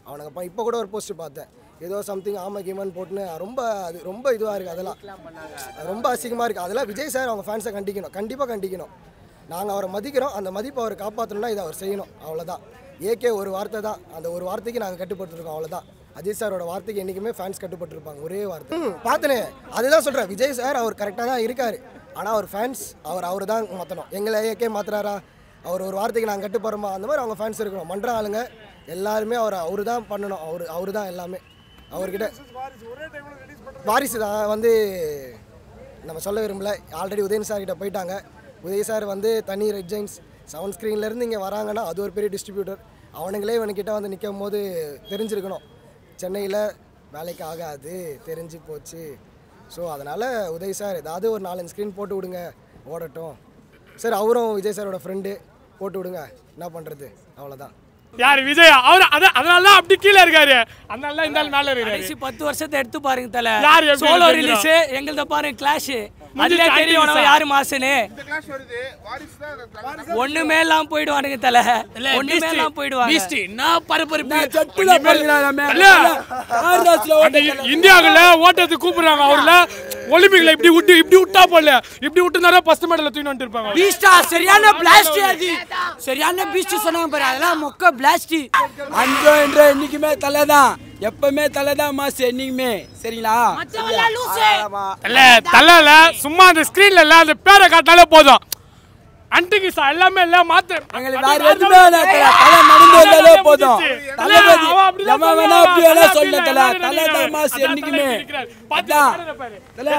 அவனுங்க இப்போ கூட ஒரு போஸ்ட் பார்த்தேன் ஏதோ சம்திங் ஆமா கீமன் போட்டுன்னு ரொம்ப அது ரொம்ப இதுவாக இருக்குது அதெல்லாம் அது ரொம்ப அசிங்கமாக இருக்குது அதெல்லாம் விஜய் சார் அவங்க ஃபேன்ஸை கண்டிக்கணும் கண்டிப்பாக கண்டிக்கணும் நாங்கள் அவரை மதிக்கிறோம் அந்த மதிப்பை அவர் காப்பாற்றணும்னா இதை அவர் செய்யணும் அவ்வளோதான் ஏகே ஒரு வார்த்தை தான் அந்த ஒரு வார்த்தைக்கு நாங்கள் கட்டுப்பட்டுருக்கோம் அவ்வளோதான் அஜித் சாரோட வார்த்தைக்கு என்றைக்குமே ஃபேன்ஸ் கட்டுப்பட்டிருப்பாங்க ஒரே வார்த்தை ம், பார்த்தனே அதுதான் சொல்கிறேன் விஜய் சார் அவர் கரெக்டாக தான் இருக்கார் ஆனால் அவர் ஃபேன்ஸ் அவர் அவர் தான் மாற்றணும் எங்களை ஏகே மாத்துறாரா அவர் ஒரு வார்த்தைக்கு நாங்கள் கட்டுப்படுறோமா அந்த மாதிரி அவங்க ஃபேன்ஸ் இருக்கணும் மன்ற ஆளுங்க எல்லாருமே அவர் அவரு தான் பண்ணணும் அவர் அவரு தான் எல்லாமே அவர்கிட்ட வாரிசு தான் வந்து நம்ம சொல்ல விரும்பல ஆல்ரெடி உதயன் சார் கிட்ட போயிட்டாங்க உதய் சார் வந்து தனி ரெட் ஜெயின்ஸ் செவன் ஸ்க்ரீன்லேருந்து இங்கே வராங்கன்னா அது ஒரு பெரிய டிஸ்ட்ரிபியூட்டர் அவனுங்களே இவனுக்கிட்ட வந்து நிற்கும் போது தெரிஞ்சிருக்கணும் சென்னையில் வேலைக்கு ஆகாது தெரிஞ்சு போச்சு ஸோ அதனால் உதய் சார் ஏதாவது ஒரு நாலஞ்சு ஸ்க்ரீன் போட்டு விடுங்க ஓடட்டும் சார் அவரும் விஜய் சாரோட ஃப்ரெண்டு போட்டு விடுங்க என்ன பண்ணுறது அவ்வளோதான் யார் விஜய் அவர் அத அதனால தான் அப்படி கீழே இருக்காரு அதனால தான் இந்த ஆள் மேல இருக்காரு கடைசி பத்து வருஷத்தை எடுத்து பாருங்க தல யார் எப்படி சோலோ எடுத்து ரிலீஸ் எங்கள்த பாருங்க கிளாஷ் அதுல முடிஞ்சிச்சு, தெரியும் activists-ஆ? உனக்கு யாரு மாசுன்னு கிளாஷ் வருது வாரிசு தான் ஒண்ணுமே எல்லாம் போயிடுவானுங்க தல ஒண்ணுமே எல்லாம் போயிடுவாங்க பீஸ்ட் நான் பரபரப்பு செட்டுல போடுறாங்க இல்ல. அந்த இந்தியாவுல ஓட்டத்தை கூப்பிடுறாங்க அவர்ல ஒலிம்பிக்ல இப்படி விட்டு இப்படி விட்டா போல இப்படி விட்டுனாரா ஃபர்ஸ்ட் மெடல் தூக்கி வந்துட்டு இருப்பாங்க பீஸ்டா சரியான பிளாஸ்ட் அது சரியான பீஸ்ட் சொன்னாங்க பாரு அதெல்லாம் மொக்க பிளாஸ்ட் அன்றோ என்ற என்னைக்குமே தலை தான் எப்பவுமே தலை தான் மாசு என்னைக்குமே சரிங்களா ஆமா. இல்ல தலைல சும்மா அந்த ஸ்கிரீன்ல இல்ல அந்த பேரை காட்டினாலே போதும் அன்றைக்கு சா எல்லாமே இல்ல மாத்து எங்களுக்கு வேற எதுவுமே வேணாம் தல. தலை நடந்து வந்தாலே போதும் தளபதி எவன் வேணா அப்படி வேணா சொல்ல தல தலை தான் மாசு என்னைக்குமே அதான் தல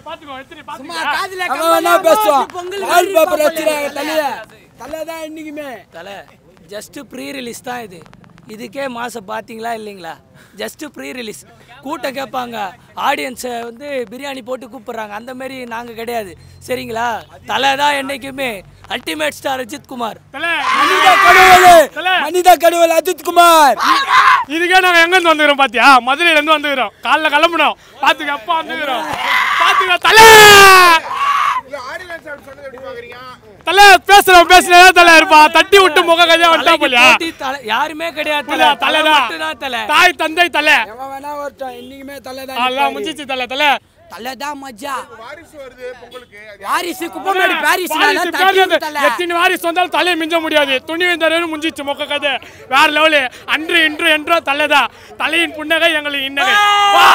அவன் வேணா பேசுவான் வால் பேப்பர் வச்சிருக்காங்க தலைய தலை தான் என்னைக்குமே தல ஜஸ்ட் ப்ரீ ரிலீஸ் தான் இது இதுக்கே மாசம் பார்த்தீங்களா இல்லைங்களா ஜஸ்ட் ப்ரீ ரிலீஸ் கூட்டம் கேட்பாங்க ஆடியன்ஸை வந்து பிரியாணி போட்டு கூப்பிடுறாங்க அந்த மாதிரி நாங்கள் கிடையாது சரிங்களா தலை தான் என்னைக்குமே அல்டிமேட் ஸ்டார் அஜித் குமார் மனித கடவுள் மனித கடவுள் அஜித் குமார் இதுக்கே நாங்க எங்க இருந்து வந்துக்கிறோம் பாத்தியா மதுரையில இருந்து வந்துக்கிறோம் காலைல கிளம்பணும் பாத்துக்க அப்பா வந்துக்கிறோம் பாத்துக்க தலை இல்ல ஆடியன்ஸ் அப்படி சொன்னது எப்படி பாக்குறீங்க தலை பேசுறோம் பேசுறதா தலை இருப்பா தட்டி விட்டு முக கதையா வந்துட்டா தலைக்கு போலியா போட்டி தலை யாருமே கிடையாது தலை புரியுதா? தலை தலைதான் மட்டும்தான் தலை தாய் தந்தை தலை எவன் வேணா வரட்டும் என்னைக்குமே தலை தான் எல்லாம் முடிஞ்சிச்சு தலை தலை தலை தான் மஜா வாரிசு வருது பொங்கலுக்கு அது வாரிசு குப்பமேடு பாரிஸ் வாரிசு பேர் அந்த எத்தனை வாரிசு வந்தாலும் தலையை மிஞ்ச முடியாது துணி வந்தாலும் முடிஞ்சிச்சு மொக்க கதை வேற லெவலு அன்று இன்று என்றோ தலைதான் தலையின் புன்னகை எங்களுக்கு இன்னகை வா!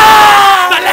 தலை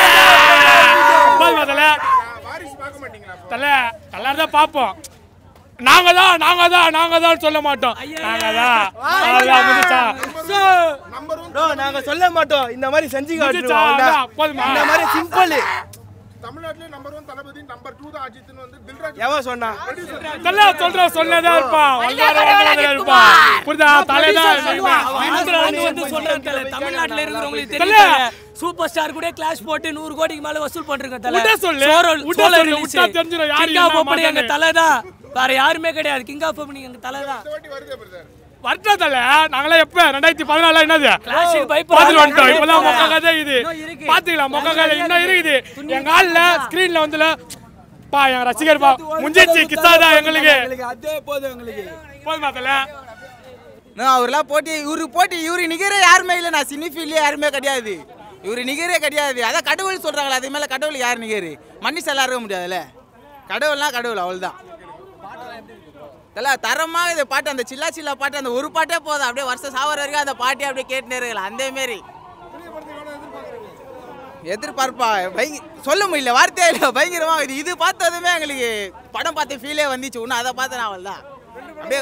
போதுமா தலை வாரிசு பார்க்க மாட்டீங்களா தலை எல்லாரும் தான் பார்ப்போம் நாங்க தான் நாங்க தான் நாங்க தான் சொல்ல மாட்டோம் நாங்க தான் அவ்வளவுதான், முடிஞ்சுச்சா நம்பர் ஒன் ப்ரோ நாங்க சொல்ல மாட்டோம் இந்த மாதிரி செஞ்சு முடிஞ்சுச்சா? காட்டுறோம் அவ்வளவுதான், போதுமா இந்த மாதிரி சிம்பிள் தமிழ்நாட்டுல number one Thalapathy number two தான் அஜித்னு வந்து தில்ராஜ் எவன் சொன்னா தலை சொல்ற சொல்லதான் இருப்பான் வந்தார வந்தார இருப்பான் புரியுதா தலைதான் ஆந்திரால வந்து சொல்றேன் தல தமிழ்நாட்டுல இருக்கிறவங்களுக்கு தல. தெரியல சூப்பர் ஸ்டார் கூட கிளாஸ் போட்டு நூறு கோடிக்கு மேல வசூல் பண்றீங்க தல விட சொல்லு. சோரோ- விட சோலோ சொல்லு. release. விட்டா தெரிஞ்சிரும் யாரு King of என்ன Opening எங்க மாட்டான்னு. தலை தான் வேற யாருமே கிடையாது கிங் ஆஃப் ஓப்பனிங் எங்க தலை தான் இந்த வாட்டி வருது பிரதர் வரட்டா தலை நாங்களே எப்ப ரெண்டாயிரத்தி பதினாலு என்னது கிளாஷுக்கு பயப்படுறாங்க. பாத்துட்டு வந்துட்டோம் இப்பதான் மொக்க கதை இது இன்னும் இருக்கு. பாத்துக்கலாம் மொக்க கதை இன்னும் இருக்குது எங்க ஆள்ல ஸ்கிரீன்ல வந்துல பா என் ரசிகர் பா முஞ்சிச்சு கிசாதா எங்களுக்கு எங்களுக்கு அதே போதும் எங்களுக்கு போதுமா தலை நான் அவரெல்லாம் போட்டி இவரு போட்டி இவரு நிகரே யாருமே இல்லை நான் சினி ஃபீல்ட்லேயே யாருமே கிடையாது இவரு நிகரே கிடையாது அதான் கடவுள் சொல்கிறாங்களே அது மேலே கடவுள் யார் நிகர் மனுஷன் எல்லாம் இருக்க முடியாதுல்ல கடவுள்னா கடவுள் அவ்வளோதான் இல்ல தரமாக இந்த பாட்டு அந்த சில்லா சில்லா பாட்டு அந்த ஒரு பாட்டே போதும் அப்படியே வருஷம் சாவர வரைக்கும் அந்த பாட்டே அப்படியே கேட்டுனே இருக்கலாம் அந்த மாரி எதிர்பார்ப்பா பயங்க சொல்ல முடியல வார்த்தையே இல்லை பயங்கரமா இது இது பார்த்ததுமே எங்களுக்கு படம் பார்த்த ஃபீலே வந்துச்சு இன்னும் அதை பார்த்தேன் அவள் தான் அப்படியே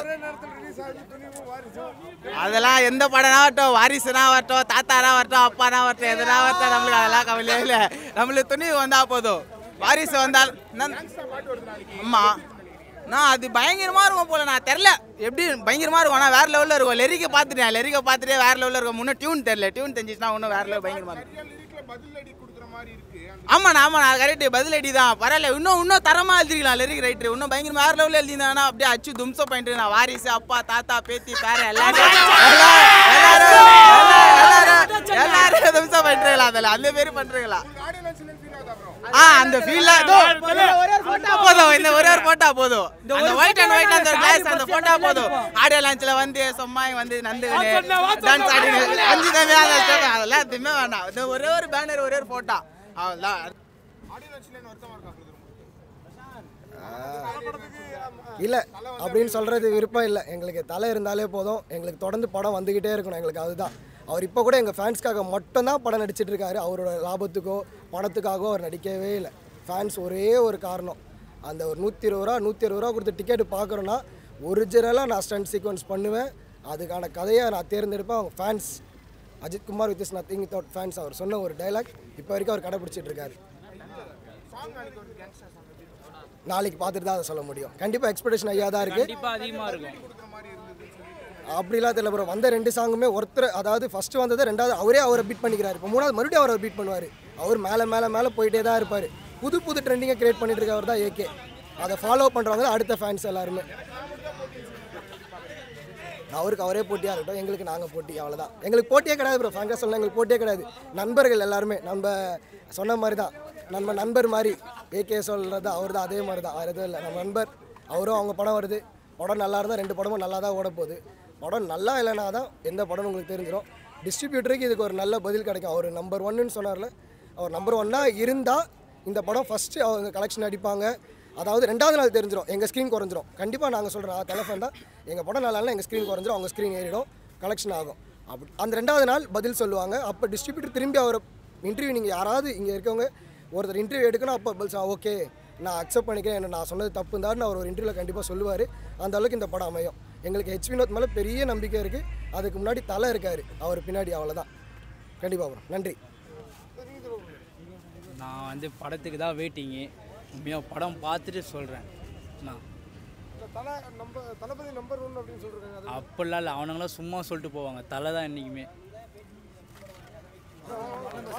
அதெல்லாம் எந்த படம்னா வரட்டும் வாரிசுனா வரட்டும் தாத்தானா வரட்டும் அப்பானா வரட்டும் எதுனா வரட்டும் நம்மளுக்கு அதெல்லாம் கவலையே இல்லை நம்மளுக்கு துணி வந்தா போதும் வாரிசு வந்தால் நான்- ஆமா நான் அது பயங்கரமா இருக்கும் போல நான் தெரில எப்படி பயங்கரமா இருக்கும் நான் வேற லெவல்ல இருக்கும் லெரிக்க பார்த்துட்டேன் லெரிக்க பார்த்துட்டே வேற லெவல்ல இருக்கும் முன்னும் டியூன் தெரியல டியூன் தெரிஞ்சிச்சுன்னா இன்னும் வேற லெவல் பயங்கரமா இருக்கும் லிரிக்ல பதில் அடி கொடுக்குற மாதிரி இருக்கு ஆமாண்ணா ஆமாண்ணா கரெக்ட் பதில் அடி தான் பரவாயில்ல இன்னும் இன்னும் தரமா எழுதிருக்கலாம் லிரிக் ரைட்டர் இன்னும் பயங்கர வேற லெவலில் எழுதிருந்தாங்கன்னா அப்படியே அச்சு தும்சம் பண்ணிட்டு நான் வாரிசு அப்பா தாத்தா பேத்தி பேர எல்லாரும் எல்லாரும் எல்லாரும் எல்லாரும் தும்சம் பண்ணிட்டுருக்கலாம் அதில் அந்த மாரி பண்ணுறீங்களா ஆடியன்ஸ் ஃபீல் ஆகுது அப்புறம் ஆ அந்த ஃபீல்ல போதும் இந்த ஒரே ஒரு போட்டா போதும் அந்த ஒயிட் அண்ட் ஒயிட் அந்த கிளாஸ் அந்த போட்டா போதும் ஆடியோ லான்ச்ல வந்து சும்மா வந்து நந்து டான்ஸ் ஆடி அந்த எல்லாமே அந்த step, அதெல்லாம் எதுவுமே வேண்டாம் இந்த ஒரே ஒரு பேனர் ஒரே ஒரு போட்டோ அவ்வளோதான் ஆடியோ லட்சம் வருத்தமா இருக்கா brother இல்லை அப்படின்னு சொல்கிறது விருப்பம் இல்லை எங்களுக்கு தலை இருந்தாலே போதும் எங்களுக்கு தொடர்ந்து படம் வந்துக்கிட்டே இருக்கணும் எங்களுக்கு அதுதான் அவர் இப்போ கூட எங்கள் ஃபேன்ஸ்க்காக மட்டும்தான் படம் நடிச்சிட்டு இருக்காரு அவரோட லாபத்துக்கோ பணத்துக்காகவோ அவர் நடிக்கவே இல்லை ஃபேன்ஸ் ஒரே ஒரு காரணம் அந்த ஒரு நூற்றி இருபது ரூபா நூற்றி அறுபது ரூபா கொடுத்து டிக்கெட் பார்க்குறோன்னா ஒரிஜினலாக நான் ஸ்டண்ட் சீக்வன்ஸ் பண்ணுவேன் அதுக்கான கதையை நான் தேர்ந்தெடுப்பேன் அவங்க fans Ajith Kumar with is nothing without fans அவர் சொன்ன ஒரு டைலாக் இப்போ வரைக்கும் அவர் கடைப்பிடிச்சிட்டு இருக்காரு நாளைக்கு பார்த்துட்டு தான் அதை சொல்ல முடியும் கண்டிப்பாக எக்ஸ்பெக்டேஷன் ஐயா தான் இருக்குது கண்டிப்பாக அதிகமாக இருக்கும் அப்படிலாம் தெரியல ப்ரோ வந்த ரெண்டு சாங்குமே ஒருத்தர் அதாவது ஃபர்ஸ்ட் வந்தது ரெண்டாவது அவரே அவரை பீட் பண்ணிக்கிறாரு இப்போ மூணாவது மறுபடியும் அவரை பீட் பண்ணுவார் அவர் மேலே மேலே மேலே போயிட்டே தான் இருப்பார் புது புது ட்ரெண்டிங்கை கிரியேட் பண்ணிட்டு இருக்கவர் தான் ஏகே அதை ஃபாலோ பண்ணுறவங்க தான் அடுத்த ஃபேன்ஸ் எல்லாருமே அவருக்கு அவரே போட்டியாக இருக்கட்டும் எங்களுக்கு நாங்கள் போட்டி அவ்வளோதான் எங்களுக்கு போட்டியே கிடையாது ப்ரோ ஃப்ராங்காக சொல்ல எங்களுக்கு போட்டியே கிடையாது நண்பர்கள் எல்லாருமே நம்ம சொன்ன மாதிரி தான் நம்ம நண்பர் மாதிரி ஏகே சொல்கிறது அவர் தான் அதே மாதிரி தான் வேறு எதுவும் இல்லை நம்ம நண்பர் அவரும் அவங்க படம் வருது படம் நல்லா இருந்தால் ரெண்டு படமும் நல்லா தான் ஓட போகுது படம் நல்லா இல்லைனா தான் எந்த படம்னு உங்களுக்கு தெரிஞ்சிடும் டிஸ்ட்ரிபியூட்டருக்கு இதுக்கு ஒரு நல்ல பதில் கிடைக்கும் அவர் நம்பர் ஒன்னுன்னு சொன்னார்ல அவர் நம்பர் ஒன்னாக இருந்தால் இந்த படம் ஃபஸ்ட்டு அவங்க கலெக்ஷன் அடிப்பாங்க அதாவது ரெண்டாவது நாள் தெரிஞ்சிடும் எங்கள் ஸ்க்ரீன் குறைஞ்சிரும் கண்டிப்பாக நாங்கள் சொல்கிறோம் டெலஃபோன் தான் எங்கள் படம் நல்லா இல்லை எங்கள் ஸ்க்ரீன் குறைஞ்சிரும் அவங்க ஸ்க்ரீன் ஏறிடும் கலெக்ஷன் ஆகும் அப்படி அந்த ரெண்டாவது நாள் பதில் சொல்லுவாங்க அப்போ டிஸ்ட்ரிபியூட்டர் திரும்பி அவர் இன்டர்வியூ நீங்கள் யாராவது இங்கே இருக்கவங்க ஒருத்தர் இன்டர்வியூ எடுக்கணும் அப்போ பதில் ஓகே நான் அக்செப்ட் பண்ணிக்கிறேன் என்ன நான் சொன்னது தப்பு இருந்தாருன்னு அவர் ஒரு இன்டர்வியூவில் கண்டிப்பாக சொல்லுவார் அந்த அளவுக்கு இந்த படம் அமையும் எங்களுக்கு ஹெச் வினோத் மேலே பெரிய நம்பிக்கை இருக்குது அதுக்கு முன்னாடி தலை இருக்கார் அவர் பின்னாடி அவ்வளோதான் கண்டிப்பாக வரும் நன்றி நான் வந்து படத்துக்கு தான் வெயிட்டிங்கு உண்மையாக படம் பார்த்துட்டு சொல்கிறேன் நான் தலை நம்ம தளபதி நம்பர் ஒன் அப்படின்னு சொல்றாங்க அப்படிலாம் இல்லை அவனுங்களாம் சும்மா சொல்லிட்டு போவாங்க தலை தான் என்றைக்குமே